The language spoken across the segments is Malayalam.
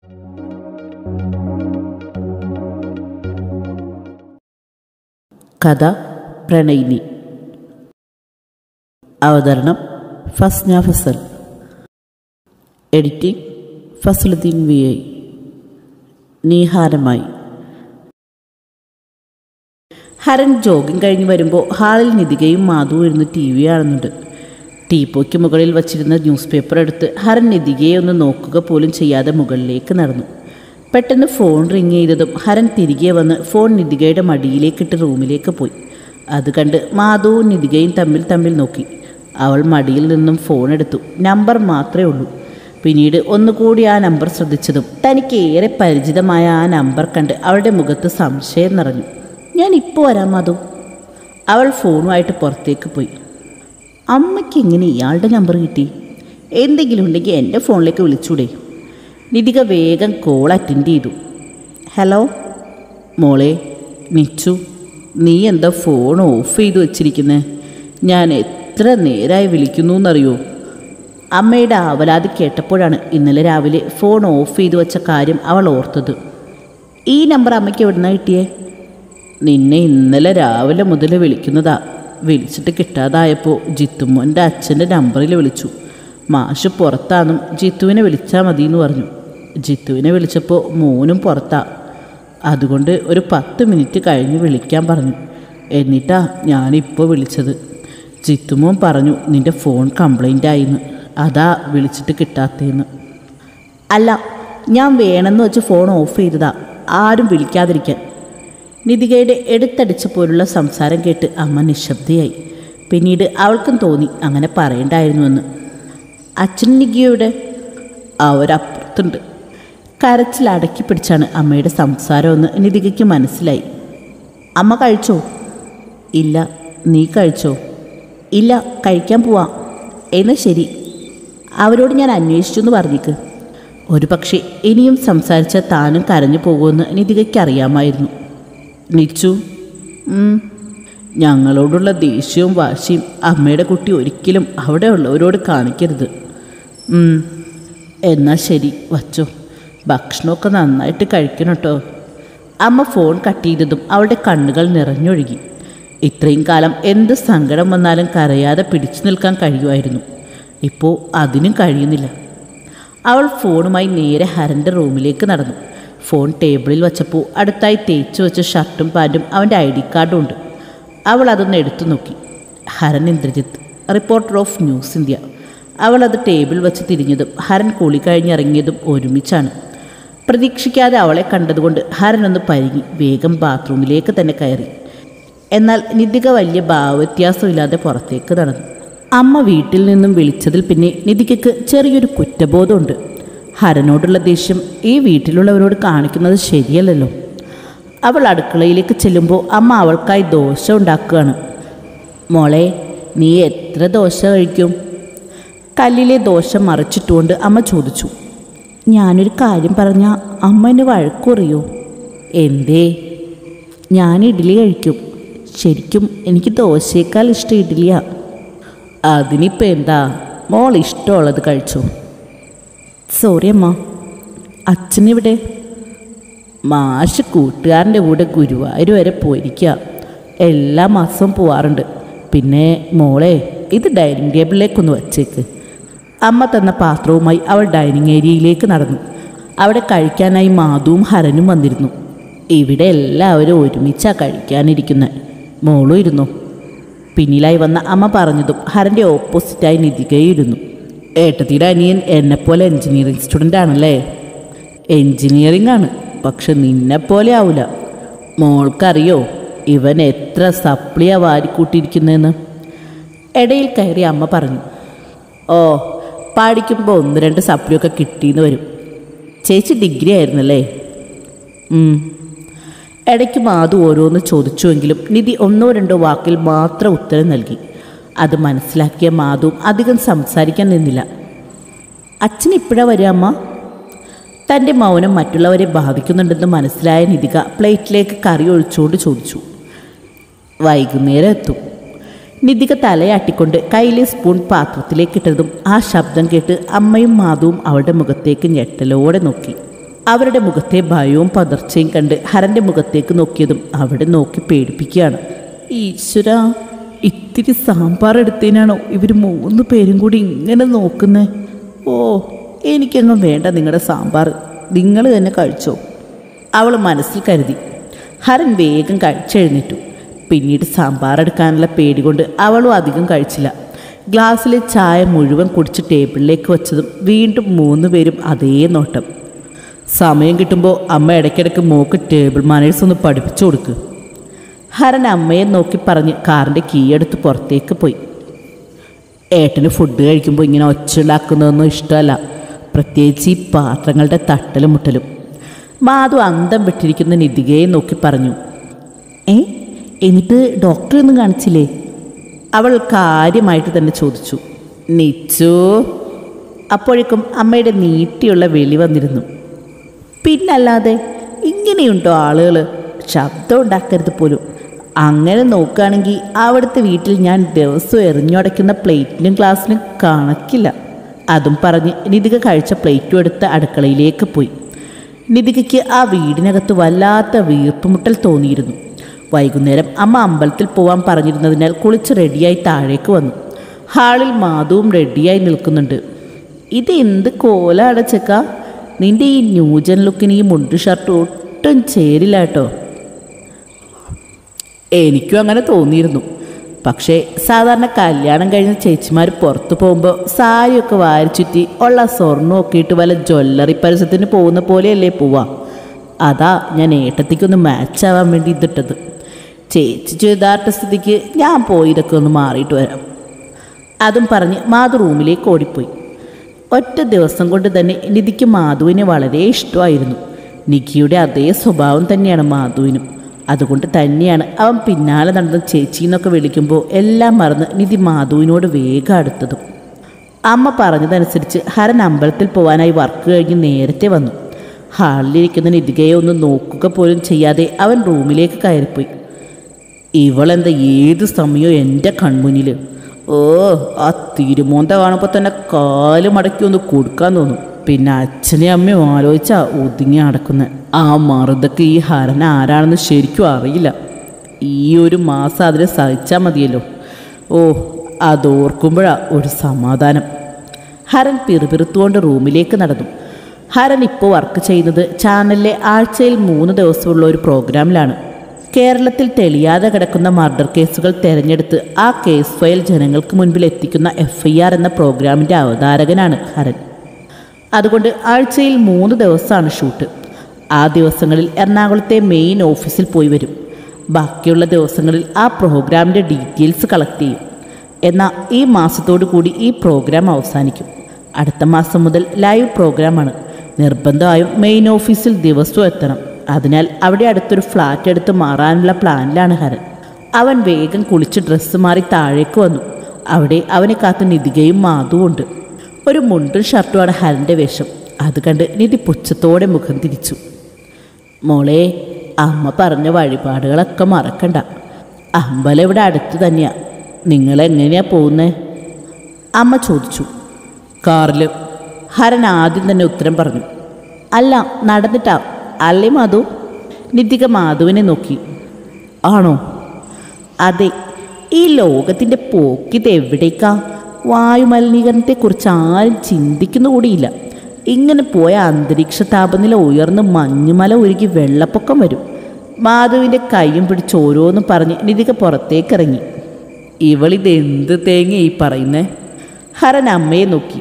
കഥ പ്രണയിനി അവതരണം Fasna Fasal editing Fasaluddeen V I നീഹാരമായി ഹരൻ ജോഗിങ് കഴിഞ്ഞ് വരുമ്പോൾ ഹാളിൽ നിധികയും മാധുവും ഇരുന്ന് ടി വി കാണുന്നുണ്ട് ടീപ്പോയ്ക്ക് മുകളിൽ വച്ചിരുന്ന ന്യൂസ് പേപ്പർ എടുത്ത് ഹരൻ നിധികയെ ഒന്ന് നോക്കുക പോലും ചെയ്യാതെ മുകളിലേക്ക് നടന്നു പെട്ടെന്ന് ഫോൺ റിങ് ചെയ്തതും ഹരൻ തിരികെ വന്ന് ഫോൺ നിധികയുടെ മടിയിലേക്കിട്ട് റൂമിലേക്ക് പോയി അത് കണ്ട് മാധുവും നിധികയും തമ്മിൽ തമ്മിൽ നോക്കി അവൾ മടിയിൽ നിന്നും ഫോൺ എടുത്തു നമ്പർ മാത്രമേ ഉള്ളൂ പിന്നീട് ഒന്നുകൂടി ആ നമ്പർ ശ്രദ്ധിച്ചതും തനിക്ക് ഏറെ പരിചിതമായ ആ നമ്പർ കണ്ട് അവളുടെ മുഖത്ത് സംശയം നിറഞ്ഞു ഞാൻ ഇപ്പോൾ വരാം മാധു അവൾ ഫോണുമായിട്ട് പുറത്തേക്ക് പോയി അമ്മയ്ക്ക് എങ്ങനെ ഇയാളുടെ നമ്പർ കിട്ടി എന്തെങ്കിലും ഉണ്ടെങ്കിൽ എൻ്റെ ഫോണിലേക്ക് വിളിച്ചൂടെ നിധിക വേഗം കോൾ അറ്റൻഡ് ചെയ്തു ഹലോ മോളെ നിച്ചു നീ എന്താ ഫോൺ ഓഫ് ചെയ്ത് വെച്ചിരിക്കുന്നേ ഞാൻ എത്ര നേരമായി വിളിക്കുന്നു എന്നറിയോ അമ്മയുടെ ആവലാതി കേട്ടപ്പോഴാണ് ഇന്നലെ രാവിലെ ഫോൺ ഓഫ് ചെയ്ത് വെച്ച കാര്യം അവൾ ഓർത്തത് ഈ നമ്പർ അമ്മയ്ക്ക് എവിടുന്ന കിട്ടിയേ നിന്നെ ഇന്നലെ രാവിലെ മുതൽ വിളിക്കുന്നതാ വിളിച്ചിട്ട് കിട്ടാതായപ്പോൾ ജിത്തുമോൻ്റെ അച്ഛൻ്റെ നമ്പറിൽ വിളിച്ചു മാഷ് പുറത്താന്നും ജിത്തുവിനെ വിളിച്ചാൽ മതി എന്ന് പറഞ്ഞു ജിത്തുവിനെ വിളിച്ചപ്പോൾ മോനും പുറത്താ അതുകൊണ്ട് ഒരു പത്ത് മിനിറ്റ് കഴിഞ്ഞ് വിളിക്കാൻ പറഞ്ഞു എന്നിട്ടാ ഞാനിപ്പോൾ വിളിച്ചത് ജിത്തുമോൻ പറഞ്ഞു നിൻ്റെ ഫോൺ കംപ്ലൈൻ്റ് ആയിന്ന് അതാ വിളിച്ചിട്ട് കിട്ടാത്തേന്ന് അല്ല ഞാൻ വേണമെന്ന് വെച്ച് ഫോൺ ഓഫ് ചെയ്തതാ ആരും വിളിക്കാതിരിക്കാൻ നിധികയുടെ എടുത്തടിച്ച പോലുള്ള സംസാരം കേട്ട് അമ്മ നിശബ്ദയായി പിന്നീട് അവൾക്കും തോന്നി അങ്ങനെ പറയണ്ടായിരുന്നുവെന്ന് അച്ഛൻ നികിയുടെ അവരപ്പുറത്തുണ്ട് കരച്ചിൽ അടക്കി പിടിച്ചാണ് അമ്മയുടെ സംസാരമെന്ന് നിധികയ്ക്ക് മനസ്സിലായി അമ്മ കഴിച്ചോ ഇല്ല നീ കഴിച്ചോ ഇല്ല കഴിക്കാൻ പോവാം എന്നാ ശരി അവരോട് ഞാൻ അന്വേഷിച്ചു എന്ന് പറഞ്ഞേക്ക് ഒരു പക്ഷേ ഇനിയും സംസാരിച്ച താനും കരഞ്ഞു പോകുമെന്ന് നിധികയ്ക്ക് അറിയാമായിരുന്നു നിച്ചു ഉം. ഞങ്ങളോടുള്ള ദേഷ്യവും വാശിയും അമ്മയുടെ കുട്ടി ഒരിക്കലും അവിടെ ഉള്ളവരോട് കാണിക്കരുത് ഉം. എന്നാ ശരി വച്ചോ ഭക്ഷണമൊക്കെ നന്നായിട്ട് കഴിക്കണം കേട്ടോ അമ്മ ഫോൺ കട്ട് ചെയ്തതും അവളുടെ കണ്ണുകൾ നിറഞ്ഞൊഴുകി ഇത്രയും കാലം എന്ത് സങ്കടം വന്നാലും കരയാതെ പിടിച്ചു നിൽക്കാൻ കഴിയുമായിരുന്നു ഇപ്പോൾ അതിനും കഴിയുന്നില്ല അവൾ ഫോണുമായി നേരെ ഹരൻ്റെ റൂമിലേക്ക് നടന്നു ഫോൺ ടേബിളിൽ വച്ചപ്പോൾ അടുത്തായി തേച്ച് വെച്ച ഷർട്ടും പാൻറ്റും അവൻ്റെ ഐ ഡി കാർഡും ഉണ്ട് അവൾ അതൊന്ന് എടുത്തു നോക്കി Haran Indrajith reporter of news India അവൾ അത് ടേബിൾ വെച്ച് തിരിഞ്ഞതും ഹരൻ കുളി കഴിഞ്ഞിറങ്ങിയതും ഒരുമിച്ചാണ് പ്രതീക്ഷിക്കാതെ അവളെ കണ്ടതുകൊണ്ട് ഹരൻ ഒന്ന് പരുങ്ങി വേഗം ബാത്റൂമിലേക്ക് തന്നെ കയറി എന്നാൽ നിധിക വലിയ ഭാവവ്യത്യാസമില്ലാതെ പുറത്തേക്ക് നടന്നു അമ്മ വീട്ടിൽ നിന്നും വിളിച്ചതിൽ പിന്നെ നിധികയ്ക്ക് ചെറിയൊരു കുറ്റബോധമുണ്ട് ഹരനോടുള്ള ദേഷ്യം ഈ വീട്ടിലുള്ളവരോട് കാണിക്കുന്നത് ശരിയല്ലല്ലോ അവൾ അടുക്കളയിലേക്ക് ചെല്ലുമ്പോൾ അമ്മ അവൾക്കായി ദോശ ഉണ്ടാക്കുകയാണ് മോളെ നീ എത്ര ദോശ കഴിക്കും കല്ലിലെ ദോശ മറിച്ചിട്ടുകൊണ്ട് അമ്മ ചോദിച്ചു ഞാനൊരു കാര്യം പറഞ്ഞാൽ അമ്മ എന്നെ വഴക്കുറിയോ എന്തേ ഞാൻ ഇഡ്ഡലി കഴിക്കും ശരിക്കും എനിക്ക് ദോശയേക്കാൾ ഇഷ്ടം ഇഡ്ഡലിയാ അതിനിപ്പോൾ എന്താ മോൾ ഇഷ്ടമുള്ളത് കഴിച്ചു സോറി അമ്മ അച്ഛനിവിടെ മാഷ് കൂട്ടുകാരൻ്റെ കൂടെ ഗുരുവായൂർ വരെ പോയിരിക്കുക എല്ലാ മാസവും പോവാറുണ്ട് പിന്നെ മോളെ ഇത് ഡൈനിങ് ടേബിളിലേക്കൊന്ന് വച്ചേക്ക് അമ്മ തന്ന പാത്രവുമായി അവൾ ഡൈനിങ് ഏരിയയിലേക്ക് നടന്നു അവിടെ കഴിക്കാനായി മാധുവും ഹരനും വന്നിരുന്നു ഇവിടെ എല്ലാവരും ഒരുമിച്ചാണ് കഴിക്കാനിരിക്കുന്നത് മോളും ഇരുന്നു പിന്നിലായി വന്ന അമ്മ പറഞ്ഞതും ഹരൻ്റെ ഓപ്പോസിറ്റായി നിധികയും ഇരുന്നു ഏട്ടത്തിയുടെ അനിയൻ എന്നെപ്പോലെ എൻജിനീയറിംഗ് സ്റ്റുഡൻ്റ് ആണല്ലേ എൻജിനീയറിംഗ് ആണ് പക്ഷെ നിന്നെപ്പോലെ ആവില്ല മോൾക്കറിയോ ഇവൻ എത്ര സപ്ലിയാ വാരിക്കൂട്ടിയിരിക്കുന്നതെന്ന് ഇടയിൽ കയറി അമ്മ പറഞ്ഞു ഓ പഠിക്കുമ്പോൾ ഒന്ന് രണ്ട് സപ്ലിയൊക്കെ കിട്ടിയെന്ന് വരും ചേച്ചി ഡിഗ്രി ആയിരുന്നല്ലേ ഉം. ഇടയ്ക്ക് മാധു ഓരോന്ന് ചോദിച്ചുവെങ്കിലും നിധി ഒന്നോ രണ്ടോ വാക്കിൽ മാത്രം ഉത്തരം നൽകി അത് മനസ്സിലാക്കിയ മാധു അധികം സംസാരിക്കാൻ നിന്നില്ല അച്ഛൻ ഇപ്പോഴാ വരിക അമ്മ തൻ്റെ മൗനം മറ്റുള്ളവരെ ബാധിക്കുന്നുണ്ടെന്ന് മനസ്സിലായ നിധിക പ്ലേറ്റിലേക്ക് കറി ഒഴിച്ചുകൊണ്ട് ചോദിച്ചു വൈകുന്നേരം എത്തും നിധിക തലയാട്ടിക്കൊണ്ട് കയ്യിലെ സ്പൂൺ പാത്രത്തിലേക്കിട്ടതും ആ ശബ്ദം കേട്ട് അമ്മയും മാധുവും അവളുടെ മുഖത്തേക്ക് ഞെട്ടലോടെ നോക്കി അവരുടെ മുഖത്തെ ഭയവും പതർച്ചയും കണ്ട് ഹരൻ്റെ മുഖത്തേക്ക് നോക്കിയതും അവിടെ നോക്കി പേടിപ്പിക്കുകയാണ് ഈശ്വര ഇത്തിരി സാമ്പാർ എടുത്തതിനാണോ ഇവർ മൂന്ന് പേരും കൂടി ഇങ്ങനെ നോക്കുന്നത് ഓ എനിക്കങ്ങ് വേണ്ട നിങ്ങളുടെ സാമ്പാർ നിങ്ങൾ തന്നെ കഴിച്ചോ അവൾ മനസ്സിൽ കരുതി ഹരൻ വേഗം കഴിച്ചെഴുന്നേറ്റു പിന്നീട് സാമ്പാർ എടുക്കാനുള്ള പേടി കൊണ്ട് അവളും അധികം കഴിച്ചില്ല ഗ്ലാസ്സിലെ ചായ മുഴുവൻ കുടിച്ച് ടേബിളിലേക്ക് വെച്ചതും വീണ്ടും മൂന്ന് പേരും അതേ നോട്ടം സമയം കിട്ടുമ്പോൾ അമ്മ ഇടയ്ക്കിടയ്ക്ക് മോക്ക് ടേബിൾ മാനേഴ്സ് ഒന്ന് പഠിപ്പിച്ചു കൊടുക്ക് ഹരൻ അമ്മയെ നോക്കി പറഞ്ഞ് കാറിൻ്റെ കീ എടുത്ത് പുറത്തേക്ക് പോയി ഏട്ടന് ഫുഡ് കഴിക്കുമ്പോൾ ഇങ്ങനെ ഒച്ചുണ്ടാക്കുന്നതൊന്നും ഇഷ്ടമല്ല പ്രത്യേകിച്ച് ഈ പാത്രങ്ങളുടെ തട്ടലും മുട്ടലും മാധു അന്തം വിട്ടിരിക്കുന്ന നിധികയെ നോക്കി പറഞ്ഞു ഏ എന്നിട്ട് ഡോക്ടറെ ഒന്നും കാണിച്ചില്ലേ അവൾ കാര്യമായിട്ട് തന്നെ ചോദിച്ചു നിച്ചു അപ്പോഴേക്കും അമ്മയുടെ നീട്ടിയുള്ള വെളി വന്നിരുന്നു പിന്നല്ലാതെ ഇങ്ങനെയുണ്ടോ ആളുകൾ ശബ്ദം ഉണ്ടാക്കരുത് പോലും അങ്ങനെ നോക്കുകയാണെങ്കിൽ അവിടുത്തെ വീട്ടിൽ ഞാൻ ദിവസവും എറിഞ്ഞുടയ്ക്കുന്ന പ്ലേറ്റിനും ഗ്ലാസ്സിനും കണക്കില്ല അതും പറഞ്ഞ് നിധിക കഴിച്ച പ്ലേറ്റും എടുത്ത് അടുക്കളയിലേക്ക് പോയി നിധികയ്ക്ക് ആ വീടിനകത്ത് വല്ലാത്ത വീർപ്പുമുട്ടൽ തോന്നിയിരുന്നു വൈകുന്നേരം അമ്മ അമ്പലത്തിൽ പോവാൻ പറഞ്ഞിരുന്നതിനാൽ കുളിച്ച് റെഡിയായി താഴേക്ക് വന്നു ഹാളിൽ മാധുവും റെഡിയായി നിൽക്കുന്നുണ്ട് ഇത് എന്ത് കോല അടച്ചക്ക നിന്റെ ഈ ന്യൂജൻ ലുക്കിന് ഈ മുണ്ട് ഷർട്ട് ഒട്ടും ചേരില്ല കേട്ടോ എനിക്കും അങ്ങനെ തോന്നിയിരുന്നു പക്ഷേ സാധാരണ കല്യാണം കഴിഞ്ഞ ചേച്ചിമാർ പുറത്തു പോകുമ്പോൾ സാരിയൊക്കെ വാരിച്ചുറ്റി ഉള്ള സ്വർണ്ണമൊക്കെ ഇട്ട് വല്ല ജ്വല്ലറി പരസ്യത്തിന് പോകുന്ന പോലെയല്ലേ പോവാ അതാ ഞാൻ ഏട്ടത്തിക്കൊന്ന് മാച്ച് ആവാൻ വേണ്ടി ഇതിട്ടത് ചേച്ചി ചെയ്താട്ട സ്ഥിതിക്ക് ഞാൻ പോയി ഇതൊക്കെ ഒന്ന് മാറിയിട്ട് വരാം അതും പറഞ്ഞ് മാധു റൂമിലേക്ക് ഓടിപ്പോയി ഒറ്റ ദിവസം കൊണ്ട് തന്നെ നിധിക്ക് മാധുവിനെ വളരെ ഇഷ്ടമായിരുന്നു നിഖിയുടെ അതേ സ്വഭാവം തന്നെയാണ് മാധുവിനും അതുകൊണ്ട് തന്നെയാണ് അവൻ പിന്നാലെ നടന്ന ചേച്ചി എന്നൊക്കെ വിളിക്കുമ്പോൾ എല്ലാം മറന്ന് നിധി മാധുവിനോട് വേഗം അടുത്തതും അമ്മ പറഞ്ഞതനുസരിച്ച് ഹരൻ അമ്പലത്തിൽ പോകാനായി വർക്ക് കഴിഞ്ഞ് നേരത്തെ വന്നു ഹാളിലിരിക്കുന്ന നിധികയെ ഒന്ന് നോക്കുക പോലും ചെയ്യാതെ അവൻ റൂമിലേക്ക് കയറിപ്പോയി ഇവളെന്താ ഏത് സമയവും എൻ്റെ കൺമുന്നിൽ ഓ ആ തിരുമോന്ത കാണുമ്പോൾ തന്നെ കാല് മടക്കി ഒന്ന് കൊടുക്കാൻ തോന്നും പിന്നെ അച്ഛനെയും അമ്മയും ആലോചിച്ചാ ഒതുങ്ങി നടക്കുന്നത് ആ മറുതൊക്കെ ഈ ഹരൻ ആരാണെന്ന് ശരിക്കും അറിയില്ല ഈ ഒരു മാസം അതിനെ സഹിച്ചാൽ മതിയല്ലോ ഓ അതോർക്കുമ്പോഴാ ഒരു സമാധാനം ഹരൻ പിറുപിറുത്തുകൊണ്ട് റൂമിലേക്ക് നടന്നു ഹരൻ ഇപ്പോൾ വർക്ക് ചെയ്യുന്നത് ചാനലിലെ ആഴ്ചയിൽ മൂന്ന് ദിവസമുള്ള ഒരു പ്രോഗ്രാമിലാണ് കേരളത്തിൽ തെളിയാതെ കിടക്കുന്ന മർഡർ കേസുകൾ തിരഞ്ഞെടുത്ത് ആ കേസ് ഫയൽ ജനങ്ങൾക്ക് മുൻപിൽ എത്തിക്കുന്ന എഫ് ഐ ആർ എന്ന പ്രോഗ്രാമിൻ്റെ അവതാരകനാണ് ഹരൻ അതുകൊണ്ട് ആഴ്ചയിൽ മൂന്ന് ദിവസമാണ് ഷൂട്ട് ആ ദിവസങ്ങളിൽ എറണാകുളത്തെ മെയിൻ ഓഫീസിൽ പോയി വരും ബാക്കിയുള്ള ദിവസങ്ങളിൽ ആ പ്രോഗ്രാമിൻ്റെ ഡീറ്റെയിൽസ് കളക്ട് ചെയ്യും എന്നാൽ ഈ മാസത്തോടു കൂടി ഈ പ്രോഗ്രാം അവസാനിക്കും അടുത്ത മാസം മുതൽ ലൈവ് പ്രോഗ്രാമാണ് നിർബന്ധമായും മെയിൻ ഓഫീസിൽ ദിവസവും എത്തണം അതിനാൽ അവിടെ അടുത്തൊരു ഫ്ലാറ്റ് എടുത്ത് മാറാനുള്ള പ്ലാനിലാണ് ഹരൻ അവൻ വേഗം കുളിച്ച് ഡ്രസ്സ് മാറി താഴേക്ക് വന്നു അവിടെ അവനെ കാത്ത് നിധികയും മാധുവും ഉണ്ട് ഒരു മുണ്ടും ഷർട്ടുമാണ് ഹരൻ്റെ വേഷം അത് കണ്ട് നിധി പുച്ഛത്തോടെ മുഖം തിരിച്ചു മോളെ അമ്മ പറഞ്ഞ വഴിപാടുകളൊക്കെ മറക്കണ്ട അമ്പലം ഇവിടെ അടുത്ത് തന്നെയാ നിങ്ങൾ എങ്ങനെയാ പോകുന്നേ അമ്മ ചോദിച്ചു കാറിൽ ഹരൻ ആദ്യം തന്നെ ഉത്തരം പറഞ്ഞു അല്ല നടന്നിട്ടാ അല്ലേ മാധു നിധിക മാധുവിനെ നോക്കി ആണോ അതെ ഈ ലോകത്തിൻ്റെ പോക്കിത് എവിടേക്കാ വായുമലിനീകരണത്തെക്കുറിച്ച് ആരും ചിന്തിക്കുന്നു കൂടിയില്ല ഇങ്ങനെ പോയ അന്തരീക്ഷ താപനില ഉയർന്ന് മഞ്ഞുമല ഉരുകി വെള്ളപ്പൊക്കം വരും മാധുവിൻ്റെ കൈയും പിടിച്ച് ഓരോന്നും പറഞ്ഞ് നിധിക പുറത്തേക്കിറങ്ങി ഇവളിത് എന്ത് തേങ്ങ ഈ പറയുന്നേ ഹരൻ അമ്മയെ നോക്കി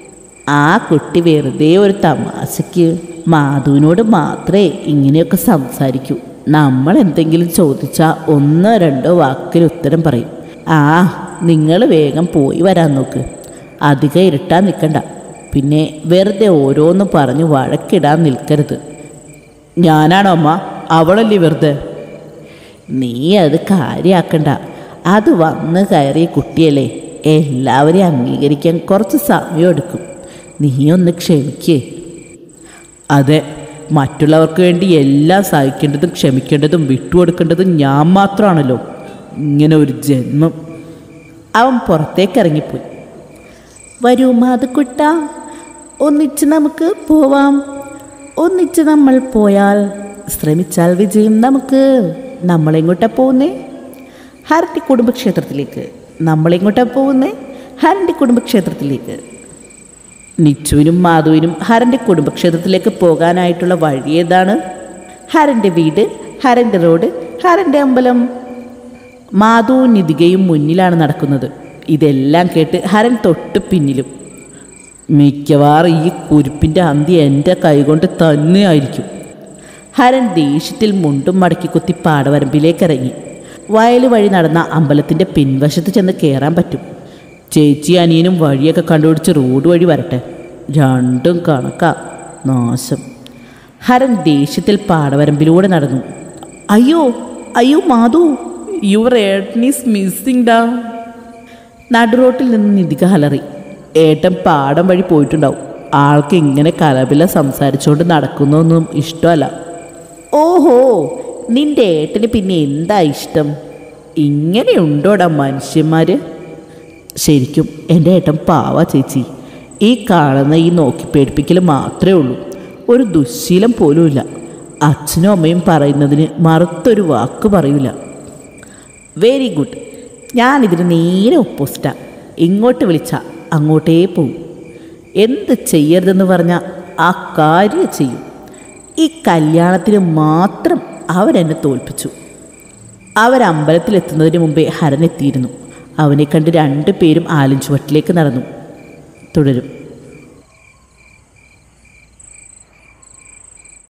ആ കുട്ടി വെറുതെ ഒരു തമാശയ്ക്ക് മാധുവിനോട് മാത്രമേ ഇങ്ങനെയൊക്കെ സംസാരിക്കൂ നമ്മൾ എന്തെങ്കിലും ചോദിച്ചാൽ ഒന്നോ രണ്ടോ വാക്കിൽ ഉത്തരം പറയും ആ നിങ്ങൾ വേഗം പോയി വരാൻ നോക്ക് അധികം ഇരുട്ടാൻ നിൽക്കണ്ട പിന്നെ വെറുതെ ഓരോന്ന് പറഞ്ഞ് വഴക്കിടാൻ നിൽക്കരുത് ഞാനാണോ അമ്മ അവളല്ലേ വെറുതെ നീ അത് കാര്യാക്കണ്ട അത് വന്ന് കയറിയ കുട്ടിയല്ലേ എല്ലാവരെയും അംഗീകരിക്കാൻ കുറച്ച് സമയം എടുക്കും നീ ഒന്ന് ക്ഷമിക്കേ അതെ മറ്റുള്ളവർക്ക് വേണ്ടി എല്ലാം സഹിക്കേണ്ടതും ക്ഷമിക്കേണ്ടതും വിട്ടുകൊടുക്കേണ്ടതും ഞാൻ മാത്രമാണല്ലോ ഇങ്ങനെ ഒരു ജന്മം അവൻ പുറത്തേക്ക് ഇറങ്ങിപ്പോയി വരൂ മാതുക്കുട്ട ഒന്നിച്ച് നമുക്ക് പോവാം ഒന്നിച്ച് നമ്മൾ പോയാൽ ശ്രമിച്ചാൽ വിജയം നമുക്ക് നമ്മളെങ്ങോട്ടാ പോകുന്നേ ഹരട്ടി കുടുംബക്ഷേത്രത്തിലേക്ക് നമ്മളെങ്ങോട്ടാ പോകുന്നേ ഹരണ്ടി കുടുംബക്ഷേത്രത്തിലേക്ക് നിച്ചുവിനും മാധുവിനും ഹരൻ്റെ കുടുംബക്ഷേത്രത്തിലേക്ക് പോകാനായിട്ടുള്ള വഴി ഏതാണ് ഹരൻ്റെ വീട് ഹരൻ്റെ റോഡ് ഹരൻ്റെ അമ്പലം മാധുവും നിതികയും മുന്നിലാണ് നടക്കുന്നത് ഇതെല്ലാം കേട്ട് ഹരൻ തൊട്ട് പിന്നിലും മിക്കവാറും ഈ കുരുപ്പിൻ്റെ അന്തി എൻ്റെ കൈകൊണ്ട് തന്നെയായിരിക്കും ഹരൻ ദേഷ്യത്തിൽ മുണ്ടും മടക്കി കുത്തി പാടവരമ്പിലേക്ക് ഇറങ്ങി വയൽ വഴി നടന്ന അമ്പലത്തിൻ്റെ പിൻവശത്ത് ചെന്ന് കയറാൻ പറ്റും ചേച്ചി അനിയനും വഴിയൊക്കെ കണ്ടുപിടിച്ച് റോഡ് വഴി വരട്ടെ രണ്ടും കണക്കാ നാശം ഹരൻ ദേഷ്യത്തിൽ പാടവരമ്പിലൂടെ നടന്നു അയ്യോ അയ്യോ മാധു യുവർ ഏട്ടൻ ഈസ് മിസ്സിംഗ് ഡാ നടുറോട്ടിൽ നിന്ന് നിധിക ഹലറി ഏട്ടൻ പാടം വഴി പോയിട്ടുണ്ടാവും ആൾക്ക് ഇങ്ങനെ കലപില സംസാരിച്ചുകൊണ്ട് നടക്കുന്നൊന്നും ഇഷ്ടമല്ല ഓഹോ നിന്റെ ഏട്ടന് പിന്നെ എന്താ ഇഷ്ടം ഇങ്ങനെയുണ്ടോടാ മനുഷ്യന്മാർ ശരിക്കും എൻ്റെ ഏട്ടൻ പാവ ചേച്ചി ഈ കാണുന്ന ഈ നോക്കി പേടിപ്പിക്കൽ മാത്രമേ ഉള്ളൂ ഒരു ദുശ്ശീലം പോലുമില്ല അച്ഛനും അമ്മയും പറയുന്നതിന് മറുത്തൊരു വാക്ക് പറയൂല വെരി ഗുഡ് ഞാനിതിന് നേരെ ഒപ്പോസിറ്റാ ഇങ്ങോട്ട് വിളിച്ച അങ്ങോട്ടേ പോവും എന്ത് ചെയ്യരുതെന്ന് പറഞ്ഞാൽ ആ കാര്യം ചെയ്യും ഈ കല്യാണത്തിന് മാത്രം അവരെന്നെ തോൽപ്പിച്ചു അവരമ്പലത്തിലെത്തുന്നതിന് മുമ്പേ ഹരൻ എത്തിയിരുന്നു അവനെ കണ്ട് രണ്ടു പേരും ആലിഞ്ചുവട്ടിലേക്ക് നടന്നു തുടരും